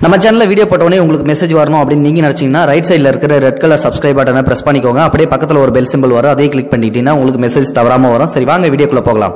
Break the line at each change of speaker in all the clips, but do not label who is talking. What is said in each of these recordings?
நம்ம சேனல்ல வீடியோ போட்டோடனே உங்களுக்கு மெசேஜ் வரணும் அப்படின்னு நீங்க நினைச்சீங்கன்னா ரைட் சைடுல இருக்கிற ரெட் கலர் சப்ஸ்கிரைப் பட்டனை பிரஸ் பண்ணிக்கோங்க அப்படியே பக்கத்துல ஒரு பெல் சிம்பிள் வரும் அதையும் கிளிக் பண்ணிட்டீங்கன்னா உங்களுக்கு மெசேஜ் தவறாம வரும் சரி வாங்க வீடியோக்குள்ள போகலாம்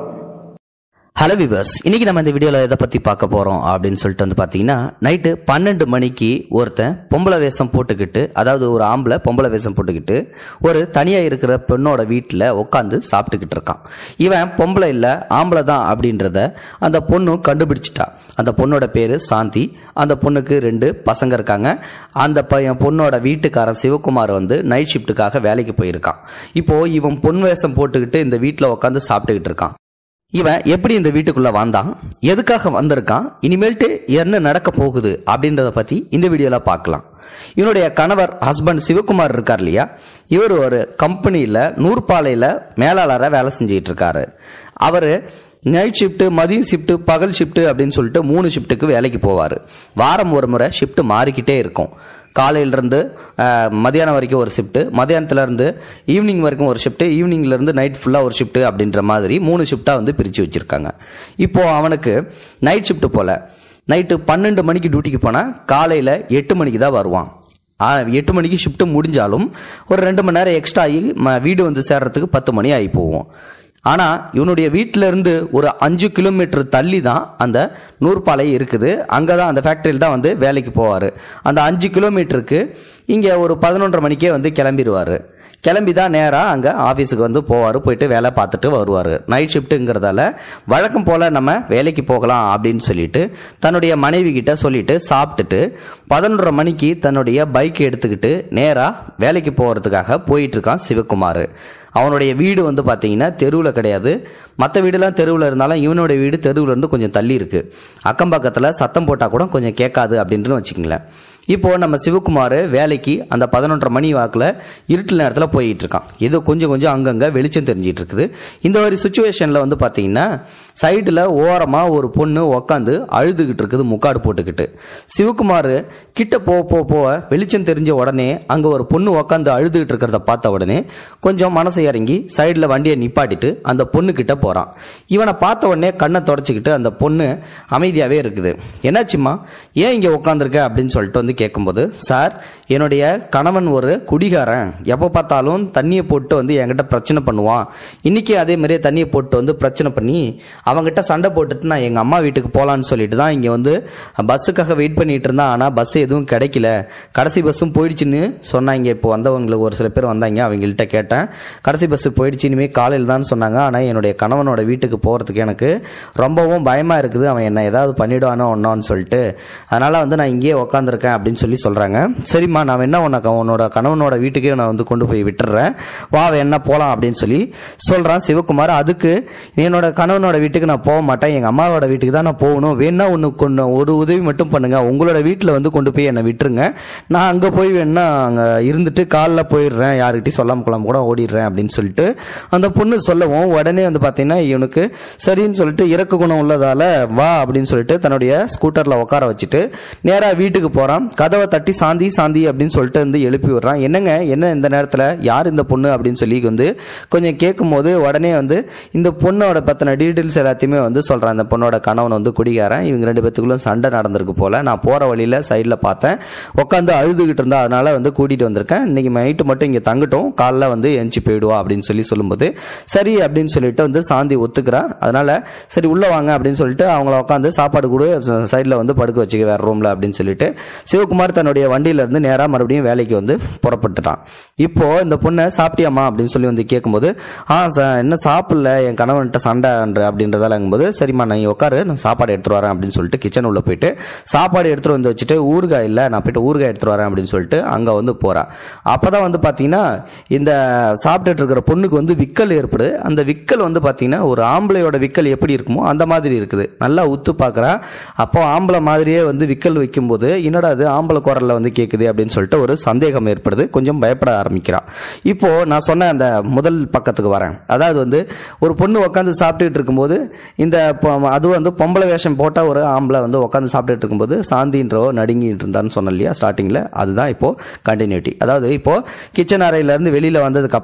ஹலோ விவர்ஸ் இன்னைக்கு நம்ம இந்த வீடியோல எதை பத்தி பார்க்க போறோம் அப்படின்னு சொல்லிட்டு வந்து பாத்தீங்கன்னா நைட்டு பன்னெண்டு மணிக்கு ஒருத்தன் பொம்பளை வேஷம் போட்டுக்கிட்டு அதாவது ஒரு ஆம்பளை பொம்பளை வேஷம் போட்டுக்கிட்டு ஒரு தனியா இருக்கிற பெண்ணோட வீட்டுல உட்காந்து சாப்பிட்டுக்கிட்டு இருக்கான் இவன் பொம்பளை இல்ல ஆம்பளை தான் அப்படின்றத அந்த பொண்ணு கண்டுபிடிச்சிட்டா அந்த பொண்ணோட பேரு சாந்தி அந்த பொண்ணுக்கு ரெண்டு பசங்க இருக்காங்க அந்த பையன் பொண்ணோட வீட்டுக்காரன் சிவகுமார் வந்து நைட் ஷிஃப்ட்டுக்காக வேலைக்கு போயிருக்கான் இப்போ இவன் பொன் வேஷம் போட்டுக்கிட்டு இந்த வீட்டுல உட்காந்து சாப்பிட்டுக்கிட்டு இருக்கான் இவன் எப்படி இந்த வீட்டுக்குள்ள வந்தான் எதுக்காக வந்திருக்கான் இனிமேல்ட்டு என்ன நடக்க போகுது அப்படின்றத பத்தி இந்த வீடியோல பார்க்கலாம் இவனுடைய கணவர் ஹஸ்பண்ட் சிவகுமார் இருக்கார் இல்லையா இவர் ஒரு கம்பெனியில நூற்பாலையில மேலாளராக வேலை செஞ்சுட்டு இருக்காரு அவரு நைட் ஷிஃப்ட் மதியம் ஷிஃப்ட் பகல் ஷிஃப்ட் அப்படின்னு சொல்லிட்டு மூணு ஷிஃப்ட்டுக்கு வேலைக்கு போவார் வாரம் ஒரு முறை ஷிஃப்ட் மாறிக்கிட்டே இருக்கும் காலையிலேருந்து மதியானம் வரைக்கும் ஒரு ஷிஃப்ட்டு மதியானத்துலேருந்து ஈவினிங் வரைக்கும் ஒரு ஷிஃப்ட்டு ஈவினிங்லேருந்து நைட் ஃபுல்லாக ஒரு ஷிஃப்ட்டு அப்படின்ற மாதிரி மூணு ஷிஃப்ட்டாக வந்து பிரித்து வச்சுருக்காங்க இப்போது அவனுக்கு நைட் ஷிஃப்ட் போல் நைட்டு பன்னெண்டு மணிக்கு டியூட்டிக்கு போனால் காலையில் எட்டு மணிக்கு தான் வருவான் ஆ, எட்டு மணிக்கு ஷிஃப்ட் முடிஞ்சாலும் ஒரு ரெண்டு மணி நேரம் எக்ஸ்ட்ரா ஆகி ம- வீடு வந்து சேர்றதுக்கு பத்து மணி ஆகி போவோம் ஆனா இவனுடைய வீட்டில இருந்து ஒரு அஞ்சு கிலோமீட்டர் தள்ளி தான் அந்த நூற்பாலை இருக்குது அங்கதான் அந்த ஃபேக்டரியில் தான் வந்து வேலைக்கு போவாரு அந்த அஞ்சு கிலோமீட்டருக்கு இங்க ஒரு பதினொன்றரை மணிக்கே வந்து கிளம்பிடுவாரு கிளம்பி தான் நேராக அங்கே ஆஃபீஸுக்கு வந்து போவார் போயிட்டு வேலை பார்த்துட்டு வருவார் நைட் ஷிஃப்ட்டுங்கிறதால வழக்கம் போல் நம்ம வேலைக்கு போகலாம் அப்படின்னு சொல்லிட்டு தன்னுடைய மனைவி கிட்ட சொல்லிட்டு சாப்பிட்டுட்டு பதினொன்றரை மணிக்கு தன்னுடைய பைக் எடுத்துக்கிட்டு நேராக வேலைக்கு போகிறதுக்காக போயிட்டு இருக்கான் சிவகுமார் அவனுடைய வீடு வந்து பார்த்தீங்கன்னா தெருவில் கிடையாது மற்ற வீடுலாம் தெருவில் இருந்தாலும் இவனுடைய வீடு தெருவில் இருந்து கொஞ்சம் தள்ளி இருக்கு அக்கம் பக்கத்தில் சத்தம் போட்டால் கூட கொஞ்சம் கேட்காது அப்படின்ட்டு வச்சுக்கங்களேன் இப்போ நம்ம சிவகுமார் வேலைக்கு அந்த பதினொன்றரை மணி வாக்கில் இருட்டில் நேரத்தில் போயிட்டு இருக்கான் ஏதோ கொஞ்சம் கொஞ்சம் அங்கங்கே வெளிச்சம் தெரிஞ்சிட்டு இருக்குது இந்த ஒரு சுச்சுவேஷனில் வந்து பார்த்தீங்கன்னா சைடில் ஓரமாக ஒரு பொண்ணு உக்காந்து அழுதுகிட்டு இருக்குது முக்காடு போட்டுக்கிட்டு சிவகுமார் கிட்ட போக போக போக வெளிச்சம் தெரிஞ்ச உடனே அங்கே ஒரு பொண்ணு உக்காந்து அழுதுகிட்டு இருக்கிறத பார்த்த உடனே கொஞ்சம் மனசை இறங்கி சைடில் வண்டியை நிப்பாட்டிட்டு அந்த பொண்ணு கிட்ட போகிறான் இவனை பார்த்த உடனே கண்ணை தொடச்சிக்கிட்டு அந்த பொண்ணு அமைதியாகவே இருக்குது என்னாச்சும்மா ஏன் இங்கே உட்காந்துருக்க அப்படின்னு சொல்லிட்டு வந்து கேட்கும்போது சார் என்னுடைய கணவன் ஒரு குடிகாரன் எப்போ பார்த்தாலும் தண்ணியை போட்டு வந்து என்கிட்ட பிரச்சனை பண்ணுவான் இன்னைக்கு அதே மாதிரியே தண்ணியை போட்டு வந்து பிரச்சனை பண்ணி அவங்ககிட்ட சண்டை போட்டுட்டு நான் எங்கள் அம்மா வீட்டுக்கு போகலான்னு சொல்லிட்டு தான் இங்கே வந்து பஸ்ஸுக்காக வெயிட் பண்ணிட்டு இருந்தேன் ஆனால் பஸ் எதுவும் கிடைக்கல கடைசி பஸ்ஸும் போயிடுச்சுன்னு சொன்னாங்க இப்போ வந்தவங்களுக்கு ஒரு சில பேர் வந்தாங்க அவங்கள்ட்ட கேட்டேன் கடைசி பஸ் போயிடுச்சு இனிமேல் காலையில் தான் சொன்னாங்க ஆனால் என்னுடைய கணவனோட வீட்டுக்கு போகிறதுக்கு எனக்கு ரொம்பவும் பயமாக இருக்குது அவன் என்ன ஏதாவது பண்ணிடுவானோ ஒன்னோன்னு சொல்லிட்டு அதனால் வந்து நான் இங்கேயே உக்காந்துருக்கேன் அப்படின்னு சொல்லி சொல்கிறாங்க சரிம்மா நான் என்ன உனக்கு உன்னோட கணவனோட வீட்டுக்கே நான் வந்து கொண்டு போய் விட்டுறேன் வா என்ன போகலாம் அப்படின்னு சொல்லி சொல்கிறான் சிவகுமார் அதுக்கு என்னோட கணவனோட வீட்டுக்கு நான் போக மாட்டேன் எங்கள் அம்மாவோட வீட்டுக்கு தான் நான் போகணும் வேணா ஒன்று கொண்டு ஒரு உதவி மட்டும் பண்ணுங்க உங்களோட வீட்டில் வந்து கொண்டு போய் என்னை விட்டுருங்க நான் அங்கே போய் வேணா அங்கே இருந்துட்டு காலைல போயிடுறேன் யாருக்கிட்டையும் சொல்லாம கொள்ளாம கூட ஓடிடுறேன் அப்படின்னு சொல்லிட்டு அந்த பொண்ணு சொல்லவும் உடனே வந்து பார்த்தீங்கன்னா இவனுக்கு சரின்னு சொல்லிட்டு இறக்க குணம் உள்ளதால வா அப்படின்னு சொல்லிட்டு தன்னுடைய ஸ்கூட்டரில் உட்கார வச்சுட்டு நேராக வீட்டுக்கு போகிறான் கதவை தட்டி சாந்தி சாந்தி அப்படின்னு சொல்லிட்டு வந்து எழுப்பி விடுறான் என்னங்க என்ன இந்த நேரத்தில் யார் இந்த பொண்ணு அப்படின்னு சொல்லி வந்து கொஞ்சம் கேட்கும்போது உடனே வந்து இந்த பொண்ணோட பற்றின டீட்டெயில்ஸ் எல்லாத்தையுமே வந்து சொல்கிறான் இந்த பொண்ணோட கணவன் வந்து குடிகாரன் இவங்க ரெண்டு பேத்துக்குள்ளும் சண்டை நடந்திருக்கு போல நான் போகிற வழியில் சைடில் பார்த்தேன் உட்காந்து அழுதுகிட்டு இருந்தா அதனால வந்து கூட்டிகிட்டு வந்திருக்கேன் இன்னைக்கு நைட்டு மட்டும் இங்கே தங்கட்டும் காலைல வந்து எஞ்சி போயிடுவா அப்படின்னு சொல்லி சொல்லும்போது சரி அப்படின்னு சொல்லிட்டு வந்து சாந்தி ஒத்துக்கிறா அதனால சரி உள்ள வாங்க அப்படின்னு சொல்லிட்டு அவங்கள உட்காந்து சாப்பாடு கூட சைடில் வந்து படுக்க வச்சுக்க வேற ரூம்ல அப்படின்னு சொல்லிட்டு சிவகுமார் தன்னுடைய வண்டியில இருந்து நேராக மறுபடியும் வேலைக்கு வந்து புறப்பட்டுட்டான் இப்போ இந்த பொண்ணை சாப்பிட்டியாமா அப்படின்னு சொல்லி வந்து கேட்கும்போது ஆ ச- என்ன சாப்பிடல என் கணவன்கிட்ட சண்டை அப்படின்றதாலங்கும்போது சரிம்மா நான் இங்க உட்காரு நான் சாப்பாடு எடுத்துட்டு வரேன் அப்படின்னு சொல்லிட்டு கிச்சன் உள்ள போயிட்டு சாப்பாடு எடுத்துட்டு வந்து வச்சுட்டு ஊறுகாய் இல்லை நான் போயிட்டு ஊறுகாய் எடுத்துட்டு வரேன் அப்படின்னு சொல்லிட்டு அங்க வந்து போறா அப்பதான் வந்து பாத்தீங்கன்னா இந்த சாப்பிட்டுட்டு இருக்கிற பொண்ணுக்கு வந்து விக்கல் ஏற்படுது அந்த விக்கல் வந்து பாத்தீங்கன்னா ஒரு ஆம்பளையோட விக்கல் எப்படி இருக்குமோ அந்த மாதிரி இருக்குது நல்லா உத்து பார்க்கறா அப்போ ஆம்பளை மாதிரியே வந்து விக்கல் வைக்கும்போது என்னடா அது ஆம்பளை குரல்ல வந்து கேட்குது அப்படின்னு சொல்லிட்டு ஒரு சந்தேகம் ஏற்படுது கொஞ்சம் பயப்பட ஆரம்பிக்கிறா இப்போ நான் சொன்ன அந்த முதல் பக்கத்துக்கு வரேன் அதாவது வந்து ஒரு பொண்ணு உட்காந்து சாப்பிட்டுட்டு இருக்கும்போது இந்த பொ- அது வந்து பொம்பளை வேஷம் போட்ட ஒரு ஆம்பளை வந்து உட்காந்து சாப்பிட்டுட்டு இருக்கும்போது சாந்தின்றவோ நடுங்கிட்டு இருந்தான்னு சொன்னேன் இல்லையா ஸ்டார்டிங்ல அதுதான் இப்போ கண்டினியூட்டி அதாவது இப்போ கிச்சன் அறையில இருந்து வெளியில வந்ததுக்கு அப்புறம் சரி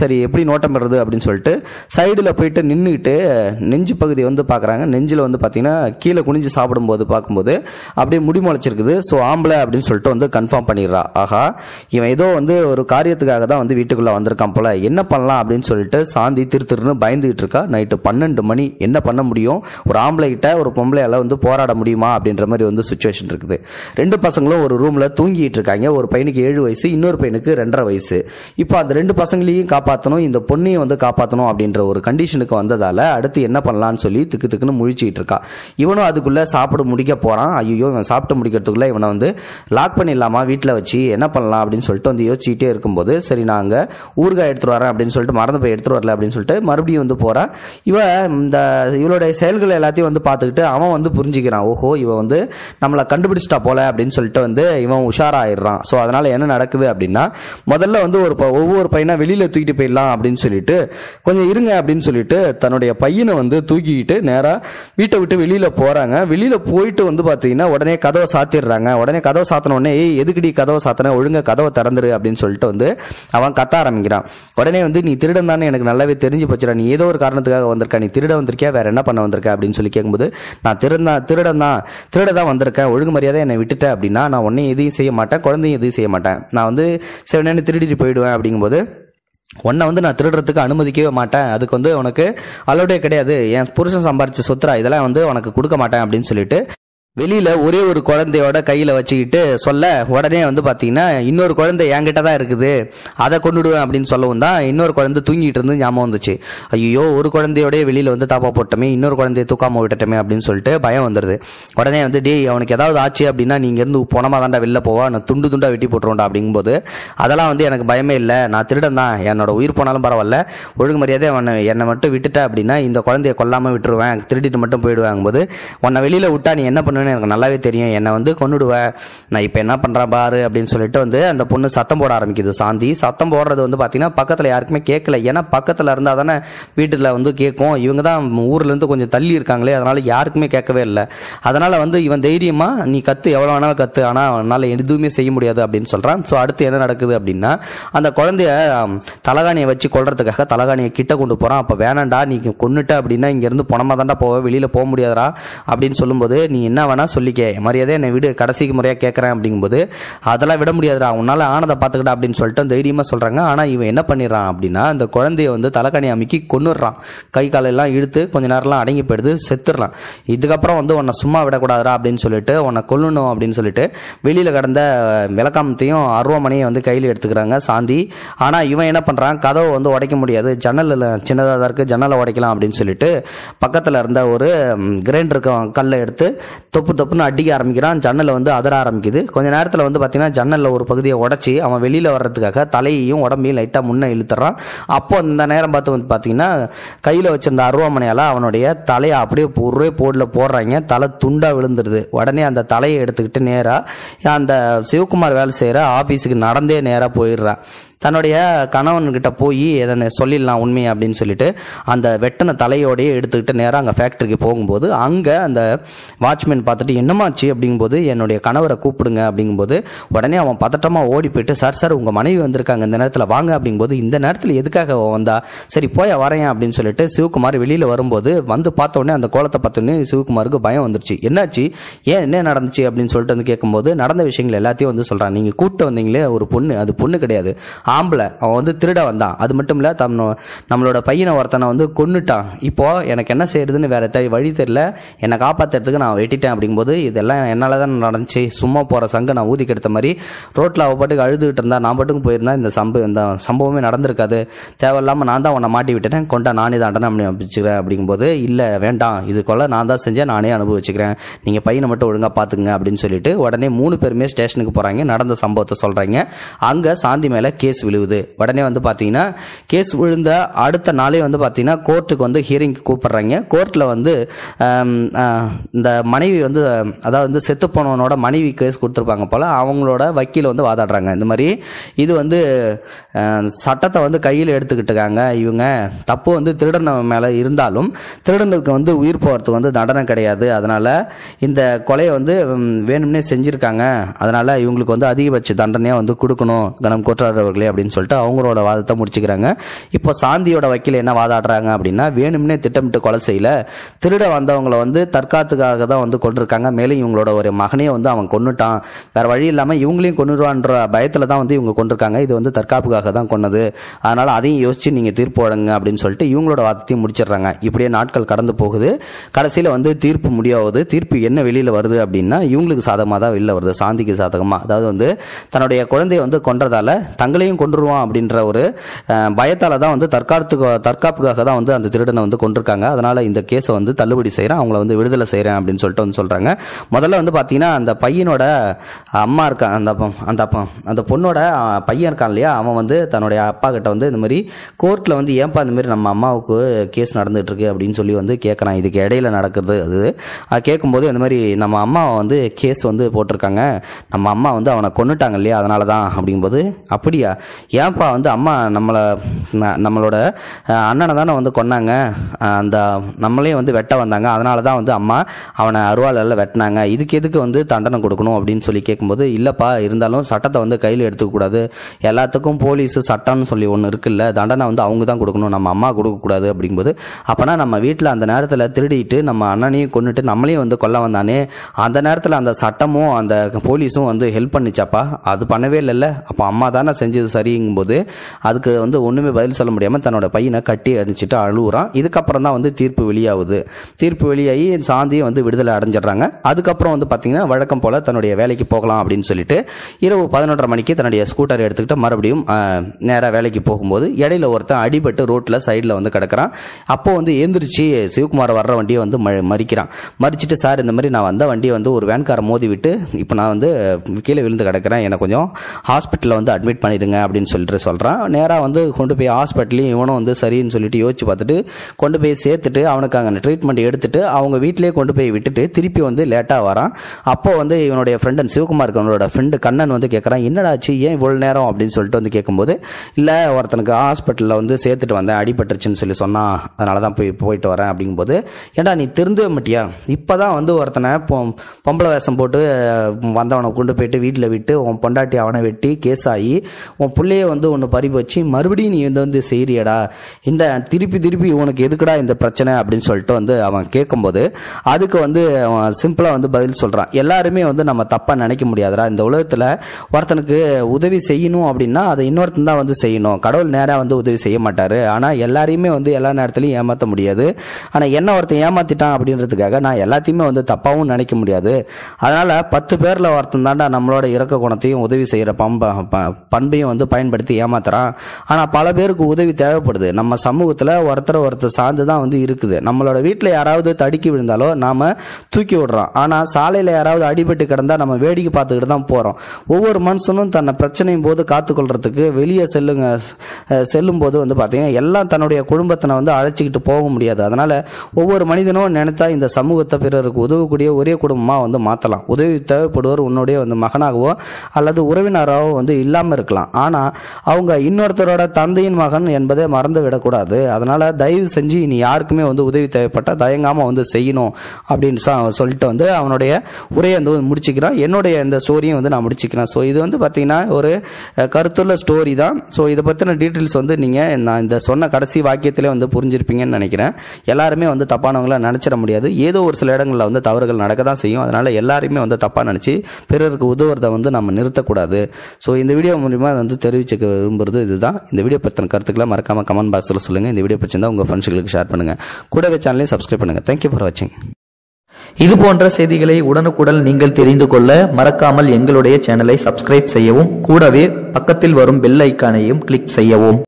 சரி எப்படி நோட்டம் பெறுறது அப்படின்னு சொல்லிட்டு சைடில் போயிட்டு நின்றுக்கிட்டு நெஞ்சு பகுதி வந்து பார்க்குறாங்க நெஞ்சில் வந்து பார்த்தீங்கன்னா கீழே குனிஞ்சு சாப்பிடும்போது பார்க்கும்போது அப்படியே முடி முளைச்சிருக்குது ஸோ ஆம்பளை அப்படின்னு சொல்லிட்டு வந்து கன்ஃபார்ம் பண்ணிடுறா ஆஹா இவன் ஏதோ வந்து ஒரு காரியத்துக்காக தான் வந்து வீட்டுக்குள்ளே வந்திருக்கான் போல என்ன பண்ணலாம் அப்படின்னு சொல்லிட்டு சாந்தி திரு திருன்னு பயந்துகிட்டு இருக்கா நைட்டு பன்னெண்டு மணி என்ன பண்ண முடியும் ஒரு ஆம்பளை கிட்ட ஒரு பொம்பளையால வந்து போராட முடியுமா அப்படின்ற மாதிரி வந்து சுச்சுவேஷன் இருக்குது ரெண்டு பசங்களும் ஒரு ரூம்ல தூங்கிட்டு இருக்காங்க ஒரு பையனுக்கு ஏழு வயசு இன்னொரு பையனுக்கு ரெண்டரை வயசு இப்போ அந்த ரெண்டு பசங்களையும் காப்பாற்றணும் இந்த பொண்ணையும் வந்து காப்பாற்றணும் அப்படின்ற ஒரு கண்டிஷனுக்கு வந்ததால அடுத்து என்ன பண்ணலாம்னு சொல்லி திக்கு திக்குன்னு முழிச்சிட்டு இருக்கா இவனும் அதுக்குள்ள சாப்பிட முடிக்க போறான் ஐயோ இவன் சாப்பிட்டு முடிக்கிறதுக்குள்ள இவனை வந்து லாக் பண்ணிடலாமா வீட்டில் வச்சு என்ன பண்ணலாம் அப்படின்னு சொல்லிட்டு வந்து யோசிச்சுட்டே இருக்கும்போது சரி நான் அங்கே ஊறுகாய் எடுத்துட்டு வரேன் அப்படின்னு சொல்லிட்டு மறந்து போய் எடுத்துட்டு வரல அப்படின்னு சொல்லிட்டு மறுபடியும் வந்து போறான் இவ இந்த இவளுடைய செயல்கள் எல்லாத்தையும் வந்து பார்த்துக்கிட்டு அவன் வந்து புரிஞ்சுக்கிறான் ஓஹோ இவன் வந்து நம்மளை கண்டுபிடிச்சிட்டா போல அப்படின்னு சொல்லிட்டு வந்து இவன் உஷாராயிடுறான் ஸோ அதனால என்ன நடக்குது அப்படின்னா முதல்ல வந்து ஒரு ப- ஒவ்வொரு பையனா வெளியில தூக்கிட்டு போயிடலாம் அப்படின்னு சொல்லிட்டு கொஞ்சம் இருங்க அப்படின்னு சொல்லிட்டு தன்னுடைய பையனை வந்து தூக்கிக்கிட்டு நேரா வீட்டை விட்டு வெளியில போறாங்க வெளியில போயிட்டு வந்து பாத்தீங்கன்னா உடனே கதவை சாத்திடுறாங்க உடனே கதவை சாத்தின உடனே ஏய் எதுக்குடி கதவை சாத்தின ஒழுங்கா கதவை திறந்துரு அப்படின்னு சொல்லிட்டு வந்து அவன் கத்த ஆரம்பிக்கிறான் உடனே வந்து நீ திருடன் தானே எனக்கு நல்லாவே தெரிஞ்சு போச்சுடா நீ ஏதோ ஒரு காரணத்துக்காக வந்திருக்க நீ திருட வந்திருக்கியா வேற என்ன பண்ண வந்திருக்க அப்படின்னு சொல்லி கேட்கும்போது நான் திருடன் திருடன் தான் திருட தான் வந்திருக்கேன் ஒழுங்கு மரியாதை என்னை விட்டுட்ட அப்படின்னா நான் உன்னை எதையும் செய்ய மாட்டேன் குழந்தையும் எதையும் செய்ய மாட்டேன் நான் வந்து செவனேன்னு திருடிட்டு போயிடுவேன் அப்படிங்கும்போது உன்னை வந்து நான் திருடுறதுக்கு அனுமதிக்கவே மாட்டேன் அதுக்கு வந்து உனக்கு அலோடே கிடையாது என் புருஷன் சம்பாரிச்ச சொத்துரா இதெல்லாம் வந்து உனக்கு கொடுக்க மாட்டேன் அப்படின்னு சொல்லிட்டு வெளியில ஒரே ஒரு குழந்தையோட கையில வச்சுக்கிட்டு சொல்ல உடனே வந்து பாத்தீங்கன்னா இன்னொரு குழந்தை என்கிட்ட தான் இருக்குது அதை கொண்டுடுவேன் அப்படின்னு சொல்லவும் தான் இன்னொரு குழந்தை தூங்கிட்டு இருந்து ஞாபகம் வந்துச்சு ஐயோ ஒரு குழந்தையோடய வெளியில வந்து தாப்பா போட்டோமே இன்னொரு குழந்தைய தூக்காம விட்டுட்டோமே அப்படின்னு சொல்லிட்டு பயம் வந்துடுது உடனே வந்து டேய் அவனுக்கு ஏதாவது ஆச்சு அப்படின்னா நீங்க இருந்து போனமா தாண்டா வெளில போவா நான் துண்டு துண்டா வெட்டி போட்டுருவோம்டா அப்படிங்கும்போது அதெல்லாம் வந்து எனக்கு பயமே இல்லை நான் திருடன் தான் என்னோட உயிர் போனாலும் பரவாயில்ல ஒழுங்கு மரியாதை அவனை என்னை மட்டும் விட்டுட்ட அப்படின்னா இந்த குழந்தைய கொல்லாம விட்டுருவேன் திருடிட்டு மட்டும் போயிடுவாங்க போது உன்னை வெளியில விட்டா நீ என்ன பண்ணுவேன்னு எனக்கு நல்லாவே தெரியும் என்னை வந்து கொன்னுடுவேன் நான் இப்போ என்ன பண்றேன் பாரு அப்படின்னு சொல்லிட்டு வந்து அந்த பொண்ணு சத்தம் போட ஆரம்பிக்குது சாந்தி சத்தம் போடுறது வந்து பாத்தீங்கன்னா பக்கத்துல யாருக்குமே கேட்கல ஏன்னா பக்கத்துல இருந்தா தானே வீட்டுல வந்து கேட்கும் இவங்க தான் ஊர்ல இருந்து கொஞ்சம் தள்ளி இருக்காங்களே அதனால யாருக்குமே கேட்கவே இல்லை அதனால வந்து இவன் தைரியமா நீ கத்து எவ்வளவு வேணாலும் கத்து ஆனா அவனால எதுவுமே செய்ய முடியாது அப்படின்னு சொல்றான் ஸோ அடுத்து என்ன நடக்குது அப்படின்னா அந்த குழந்தைய ஆம், தலகாணியை வச்சு கொல்றதுக்காக தலகாணியை கிட்ட கொண்டு போறான் அப்ப வேணாண்டா நீ கொன்னுட்ட அப்படின்னா இங்க இருந்து பணமா தாண்டா போவ வெளியில போக முடியாதா அப்படின்னு சொல்லும்போது நீ என்ன வேணா சொல்லிக்க மரியாதை என்னை விடு கடைசிக்கு முறையா கேட்கறேன் அப்படிங்கும்போது அதெல்லாம் விட முடியாதுடா உன்னால ஆனதை பாத்துக்கிட்டா அப்படின்னு சொல்லிட்டு தைரியமா சொல்றாங்க ஆனா இவன் என்ன பண்ணிடுறான் அப்படின்னா அந்த குழந்தைய வந்து தலகாணி அமைக்கி கொன்னுடுறான் கை காலெல்லாம் இழுத்து கொஞ்ச நேரம்லாம் அடங்கி போயிடுது செத்துடுறான் இதுக்கப்புறம் வந்து உன்னை சும்மா விடக்கூடாதுடா அப்படின்னு சொல்லிட்டு உன்னை கொல்லணும் அப்படின்னு சொல்லிட்டு வெளியில கடந்த விளக்காமத்தையும் அருவாமனையும் வந்து கையில் எடுத்துக்கிறாங்க சாந்தி ஆனா இவன் என்ன பண்றான் கதவை வந்து உடைக்க முடியாது ஜன்னல் சின்னதாக தான் இருக்கு ஜன்னலை உடைக்கலாம் அப்படின்னு சொல்லிட்டு பக்கத்துல இருந்த ஒரு கிரைண்டருக்கு கல்லை எடுத்து தொப்பு தொப்புன்னு அடிக்க ஆரம்பிக்கிறான் ஜன்னலை வந்து அதர ஆரம்பிக்குது கொஞ்ச நேரத்துல வந்து பாத்தீங்கன்னா ஜன்னல்ல ஒரு பகுதியை உடைச்சி அவன் வெளியில வர்றதுக்காக தலையையும் உடம்பையும் லைட்டா முன்ன இழுத்துறான் அப்போ இந்த நேரம் பார்த்து வந்து பாத்தீங்கன்னா கையில வச்சிருந்த அருவாமனையால அவனுடைய தலையை அப்படியே ஒரே போர்டில் போடுறாங்க தலை துண்டா விழுந்துருது உடனே அந்த தலையை எடுத்துக்கிட்டு நேரா அந்த சிவகுமார் வேலை செய்யற ஆபீஸுக்கு நடந்தே நேரா போயிடுறான் தன்னுடைய கணவன்கிட்ட போய் எதனை சொல்லிடலாம் உண்மை அப்படின்னு சொல்லிட்டு அந்த வெட்டின தலையோடயே எடுத்துக்கிட்டு நேராக அங்கே ஃபேக்டரிக்கு போகும்போது அங்கே அந்த வாட்ச்மேன் பார்த்துட்டு என்னமாச்சு அப்படிங்கும்போது என்னுடைய கணவரை கூப்பிடுங்க அப்படிங்கும்போது உடனே அவன் பதட்டமாக ஓடி போயிட்டு சார் சார் உங்கள் மனைவி வந்திருக்காங்க இந்த நேரத்தில் வாங்க அப்படிங்கும்போது இந்த நேரத்தில் எதுக்காக அவ வந்தா சரி போய் வரேன் அப்படின்னு சொல்லிட்டு சிவகுமார் வெளியில் வரும்போது வந்து பார்த்த உடனே அந்த கோலத்தை பார்த்தோன்னே சிவகுமாருக்கு பயம் வந்துருச்சு என்னாச்சு ஏன் என்ன நடந்துச்சு அப்படின்னு சொல்லிட்டு வந்து கேட்கும்போது நடந்த விஷயங்கள் எல்லாத்தையும் வந்து சொல்றான் நீங்க கூட்டு வந்தீங்களே ஒரு பொண்ணு அது பொண்ணு கிடையாது ஆம்பளை அவன் வந்து திருட வந்தான் அது மட்டும் இல்ல தம் நம்மளோட பையனை ஒருத்தனை வந்து கொன்னுட்டான் இப்போ எனக்கு என்ன செய்யறதுன்னு வேற தெ- வழி தெரியல என்னை காப்பாத்துறதுக்கு நான் வெட்டிட்டேன் அப்படிங்கும்போது இதெல்லாம் என்னால தான் நடந்துச்சு சும்மா போற சங்க நான் ஊதி கெடுத்த மாதிரி ரோட்ல அவ பாட்டுக்கு அழுதுகிட்டு இருந்தா நான் பாட்டுக்கு போயிருந்தா இந்த சம்பவம் இந்த சம்பவமே நடந்திருக்காது தேவையில்லாம நான் தான் உன்னை மாட்டி விட்டுட்டேன் கொண்டா நானே தண்டனை அனுபவிச்சுக்கிறேன் அப்படிங்கும்போது இல்ல வேண்டாம் இது கொள்ள நான் தான் செஞ்சேன் நானே அனுபவிச்சுக்கிறேன் நீங்க பையனை மட்டும் ஒழுங்கா பாத்துங்க அப்படின்னு சொல்லிட்டு உடனே மூணு பேருமே ஸ்டேஷனுக்கு போறாங்க நடந்த சம்பவத்தை சொல்றாங்க அங்க சாந்தி மேல கேஸ் விழுவுது உடனே வந்து பாத்தீங்கன்னா கேஸ் விழுந்த அடுத்த நாளே வந்து பாத்தீங்கன்னா கோர்ட்டுக்கு வந்து ஹியரிங் கூப்பிடுறாங்க கோர்ட்ல வந்து ஆம், ஆ, இந்த மனைவி வந்து அதாவது வந்து செத்து போனவனோட மனைவி கேஸ் கொடுத்துருப்பாங்க போல அவங்களோட வக்கீல் வந்து வாதாடுறாங்க இந்த மாதிரி இது வந்து ஆ, சட்டத்தை வந்து கையில் எடுத்துக்கிட்டுருக்காங்க இவங்க தப்பு வந்து திருடன் மேல இருந்தாலும் திருடனுக்கு வந்து உயிர் போறதுக்கு வந்து தண்டனை கிடையாது அதனால இந்த கொலையை வந்து ம், வேணும்னே செஞ்சிருக்காங்க அதனால இவங்களுக்கு வந்து அதிகபட்ச தண்டனையா வந்து கொடுக்கணும் கணம் கோற்றார் அவர்களே அப்படின்னு சொல்லிட்டு அவங்களோட வாதத்தை முடிச்சுக்கிறாங்க இப்போ சாந்தியோட வக்கீல் என்ன வாதாடுறாங்க அப்படின்னா வேணும்னே திட்டமிட்டு கொலை செய்யல திருட வந்தவங்கள வந்து தற்காத்துக்காக தான் வந்து கொண்டிருக்காங்க மேலும் இவங்களோட ஒரு மகனையும் வந்து அவன் கொன்னுட்டான் வேற வழி இல்லாம இவங்களையும் கொண்டுருவான்ற பயத்துல தான் வந்து இவங்க கொண்டிருக்காங்க இது வந்து தற்காப்புக்காக தான் கொன்னது அதனால அதையும் யோசிச்சு நீங்க தீர்ப்பு வழங்க அப்படின்னு சொல்லிட்டு இவங்களோட வாதத்தையும் முடிச்சிடுறாங்க இப்படியே நாட்கள் கடந்து போகுது கடைசியில வந்து தீர்ப்பு முடியாவது தீர்ப்பு என்ன வெளியில வருது அப்படின்னா இவங்களுக்கு சாதகமா தான் வெளியில வருது சாந்திக்கு சாதகமா அதாவது வந்து தன்னுடைய குழந்தைய வந்து கொன்றதால தங்களையும் கொன்றுருவான் அப்படின்ற ஒரு அஹ், பயத்தால தான் வந்து தற்காத்துக்கு தற்காப்புக்காக தான் வந்து அந்த திருடனை வந்து கொண்டிருக்காங்க அதனால இந்த கேஸை வந்து தள்ளுபடி செய்கிறேன் அவங்கள வந்து விடுதலை செய்கிறேன் அப்படின்னு சொல்லிட்டு வந்து சொல்றாங்க முதல்ல வந்து பார்த்தீங்கன்னா அந்த பையனோட அம்மா இருக்கா அந்த அப்ப- அந்த அப்ப- அந்த பொண்ணோட அஹ், பையன் இருக்கான் இல்லையா அவன் வந்து தன்னுடைய அப்பா கிட்ட வந்து இந்த மாதிரி கோர்ட்டில் வந்து ஏன்பா இந்த மாதிரி நம்ம அம்மாவுக்கு கேஸ் நடந்துட்டு இருக்கு அப்படின்னு சொல்லி வந்து கேட்குறான் இதுக்கு இடையில நடக்கிறது அது அது கேட்கும்போது இந்த மாதிரி நம்ம அம்மாவை வந்து கேஸ் வந்து போட்டிருக்காங்க நம்ம அம்மா வந்து அவனை கொன்னுட்டாங்க இல்லையா அதனால தான் அப்படிங்கும்போது அப்படியா ஏன்பா வந்து அம்மா நம்மளை ந- நம்மளோட அஹ், அண்ணனை தானே வந்து கொன்னாங்க அஹ், அந்த நம்மளையும் வந்து வெட்ட வந்தாங்க அதனால தான் வந்து அம்மா அவனை அருவாளில் வெட்டினாங்க இதுக்கு எதுக்கு வந்து தண்டனை கொடுக்கணும் அப்படின்னு சொல்லி கேட்கும்போது இல்லைப்பா இருந்தாலும் சட்டத்தை வந்து கையில் எடுத்துக்கக்கூடாது எல்லாத்துக்கும் போலீஸ் சட்டம்னு சொல்லி ஒன்று இருக்குல்ல தண்டனை வந்து அவங்க தான் கொடுக்கணும் நம்ம அம்மா கொடுக்கக்கூடாது அப்படிங்கும்போது அப்போனா நம்ம வீட்டில் அந்த நேரத்தில் திருடிட்டு நம்ம அண்ணனையும் கொண்டுட்டு நம்மளையும் வந்து கொல்ல வந்தானே அந்த நேரத்தில் அந்த சட்டமும் அந்த போலீஸும் வந்து ஹெல்ப் பண்ணிச்சாப்பா அது பண்ணவே இல்லைல்ல அப்போ அம்மா தானே செஞ்சது சரிங்கும்போது அதுக்கு வந்து ஒன்றுமே பதில் சொல்ல முடியாமல் தன்னோட பையனை கட்டி அடிச்சுட்டு அழுகுறான் இதுக்கப்புறம் தான் வந்து தீர்ப்பு வெளியாகுது தீர்ப்பு வெளியாகி சாந்தியும் வந்து விடுதலை அடைஞ்சிடுறாங்க அதுக்கப்புறம் வந்து பார்த்தீங்கன்னா வழக்கம் போல் தன்னுடைய வேலைக்கு போகலாம் அப்படின்னு சொல்லிட்டு இரவு பதினொன்றரை மணிக்கு தன்னுடைய ஸ்கூட்டர் எடுத்துக்கிட்டு மறுபடியும் நேராக வேலைக்கு போகும்போது இடையில ஒருத்தன் அடிபட்டு ரோட்டில் சைடில் வந்து கிடக்குறான் அப்போ வந்து எந்திரிச்சு சிவகுமார் வர்ற வண்டியை வந்து ம- மறிக்கிறான் மறிச்சிட்டு சார் இந்த மாதிரி நான் வந்த வண்டியை வந்து ஒரு வேன்காரை மோதி விட்டு இப்போ நான் வந்து கீழே விழுந்து கிடக்கிறேன் என்னை கொஞ்சம் ஹாஸ்பிட்டலில் வந்து அட்மிட் பண்ணிடுங்க அப்படின்னு சொல்லிட்டு சொல்கிறான் நேராக வந்து கொண்டு போய் ஹாஸ்பிட்டலையும் இவனும் வந்து சரின்னு சொல்லிட்டு யோசிச்சு பார்த்துட்டு கொண்டு போய் சேர்த்துட்டு அவனுக்கு அங்கே ட்ரீட்மெண்ட் எடுத்துட்டு அவங்க வீட்டிலேயே கொண்டு போய் விட்டுட்டு திருப்பி வந்து லேட்டாக வரான் அப்போ வந்து இவனுடைய ஃப்ரெண்டன் சிவகுமாருக்கு அவனோட ஃப்ரெண்டு கண்ணன் வந்து கேட்குறான் என்னடா ஆச்சு ஏன் இவ்வளோ நேரம் அப்படின்னு சொல்லிட்டு வந்து கேட்கும்போது இல்லை ஒருத்தனுக்கு ஹாஸ்பிட்டலில் வந்து சேர்த்துட்டு வந்தேன் அடிபட்டுருச்சுன்னு சொல்லி சொன்னான் அதனால தான் போய் போயிட்டு வரேன் அப்படிங்கும்போது ஏன்டா நீ திருந்தவே மாட்டியா இப்போ தான் வந்து ஒருத்தனை பொ- பொம்பளை வேஷம் போட்டு அஹ், வந்தவனை கொண்டு போயிட்டு வீட்டில் விட்டு உன் பொண்டாட்டி அவனை வெட்டி கேஸ் ஆகி உன் பிள்ளைய வந்து ஒன்று பறிப்பு வச்சு மறுபடியும் நீ வந்து வந்து செய்றியடா இந்த திருப்பி திருப்பி உனக்கு எதுக்குடா இந்த பிரச்சனை அப்படின்னு சொல்லிட்டு வந்து அவன் கேட்கும்போது அதுக்கு வந்து அவன் சிம்பிளாக வந்து பதில் சொல்கிறான் எல்லாருமே வந்து நம்ம தப்பாக நினைக்க முடியாதுடா இந்த உலகத்தில் ஒருத்தனுக்கு உதவி செய்யணும் அப்படின்னா அதை இன்னொருத்தன் தான் வந்து செய்யணும் கடவுள் நேராக வந்து உதவி செய்ய மாட்டார் ஆனால் எல்லாரையுமே வந்து எல்லா நேரத்துலையும் ஏமாற்ற முடியாது ஆனால் என்ன ஒருத்தன் ஏமாத்திட்டான் அப்படின்றதுக்காக நான் எல்லாத்தையுமே வந்து தப்பாகவும் நினைக்க முடியாது அதனால் பத்து பேரில் ஒருத்தன் தாண்டா நம்மளோட இறக்க குணத்தையும் உதவி செய்கிற பம்ப ப- பண்பையும் வந்து பயன்படுத்தி ஏமாத்துறான் ஆனால் பல பேருக்கு உதவி தேவைப்படுது நம்ம சமூகத்தில் ஒருத்தர் ஒருத்தர் சார்ந்து தான் வந்து இருக்குது நம்மளோட வீட்டில் யாராவது தடுக்கி விழுந்தாலோ நாம தூக்கி விடுறோம் ஆனால் சாலையில் யாராவது அடிபட்டு கிடந்தா நம்ம வேடிக்கை பார்த்துக்கிட்டு தான் போகிறோம் ஒவ்வொரு மனுஷனும் தன்னை பிரச்சனையும் போது காத்துக்கொள்றதுக்கு வெளியே செல்லுங்க அஹ் செல்லும் போது வந்து பார்த்தீங்கன்னா எல்லாம் தன்னுடைய குடும்பத்தினை வந்து அழைச்சிக்கிட்டு போக முடியாது அதனால ஒவ்வொரு மனிதனும் நினைத்தா இந்த சமூகத்தை பிறருக்கு உதவக்கூடிய ஒரே குடும்பமாக வந்து மாற்றலாம் உதவி தேவைப்படுவோர் உன்னுடைய வந்து மகனாகவோ அல்லது உறவினராகவோ வந்து இல்லாமல் இருக்கலாம் ஆனால் அவங்க இன்னொருத்தரோட தந்தையின் மகன் என்பதை மறந்து விடக்கூடாது அதனால தயவு செஞ்சு இனி யாருக்குமே வந்து உதவி தேவைப்பட்டா தயங்காம வந்து செய்யணும் அப்படின்னு ச- சொல்லிட்டு வந்து அவனுடைய உரையை வந்து முடிச்சுக்கிறான் என்னுடைய இந்த ஸ்டோரியும் வந்து நான் முடிச்சுக்கிறேன் ஸோ இது வந்து பார்த்தீங்கன்னா ஒரு அஹ், கருத்துள்ள ஸ்டோரி தான் ஸோ இதை பற்றின டீட்டெயில்ஸ் வந்து நீங்கள் நான் இந்த சொன்ன கடைசி வாக்கியத்திலே வந்து புரிஞ்சிருப்பீங்கன்னு நினைக்கிறேன் எல்லாருமே வந்து தப்பானவங்கள நினச்சிட முடியாது ஏதோ ஒரு சில இடங்களில் வந்து தவறுகள் நடக்க தான் செய்யும் அதனால எல்லாருமே வந்து தப்பாக நினச்சி பிறருக்கு உதவுறதை வந்து நம்ம நிறுத்தக்கூடாது ஸோ இந்த வீடியோ மூலிமா வந்து தெரிவிச்சுக்க விரும்புறது இதுதான் இந்த வீடியோ பற்றின கருத்துக்களை மறக்காம கமெண்ட் பாக்ஸில் சொல்லுங்கள் இந்த வீடியோ பிடிச்சிருந்தா உங்கள் ஃப்ரெண்ட்ஸ்களுக்கு ஷேர் பண்ணுங்கள் கூடவே சேனலையும் சப்ஸ்கிரைப் பண்ணுங்கள் தேங்க்யூ ஃபார் வாட்சிங்
இது போன்ற செய்திகளை உடனுக்குடன் நீங்கள் தெரிந்து கொள்ள மறக்காமல் எங்களுடைய சேனலை சப்ஸ்கிரைப் செய்யவும் கூடவே பக்கத்தில் வரும் பெல் ஐக்கானையும் கிளிக் செய்யவும்